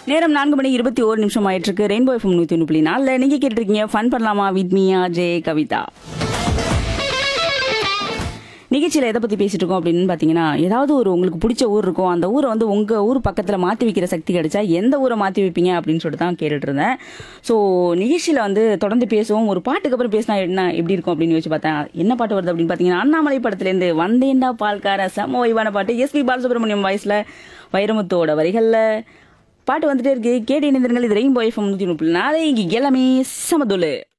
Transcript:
நேரம் நான்கு மணி இருபத்தி ஓரு நிமிஷம் ஆயிட்டு இருக்கு ரெயின்போ எஃப்எம் நூத்தி ஒன்று புள்ளி நாலுல நீங்க கேட்டிருக்கீங்க ஃபன் பண்ணலாமா வித் மீயா ஜே கவிதா நிகழ்ச்சியில் எதை பற்றி பேசிட்டு இருக்கோம் அப்படின்னு பார்த்தீங்கன்னா ஏதாவது ஒரு உங்களுக்கு பிடிச்ச ஊர் இருக்கும் அந்த ஊரை வந்து உங்கள் ஊர் பக்கத்தில் மாற்றி வைக்கிற சக்தி கிடைச்சா எந்த ஊரை மாற்றி வைப்பீங்க அப்படின்னு சொல்லிட்டு தான் கேட்டுட்டு இருந்தேன் ஸோ நிகழ்ச்சியில் வந்து தொடர்ந்து பேசுவோம் ஒரு பாட்டுக்கு அப்புறம் பேசினா என்ன எப்படி இருக்கும் அப்படின்னு யோசிச்சு பார்த்தேன் என்ன பாட்டு வருது அப்படின்னு பார்த்தீங்கன்னா அண்ணாமலை படத்துலேருந்து வந்தேண்டா பால்கார செம்ம வைவான பாட்டு எஸ்பி பாலசுப்ரமணியம் வாய்ஸில் வைரமுத்தோட வரிகளில் பாட்டு வந்துட்டே இருக்கு கேட்டு இணைந்திருங்கள் இது ரெயின்போ எஃப்எம் நூற்றி முப்பது நாளை இங்கே எல்லாமே சமதுல்லு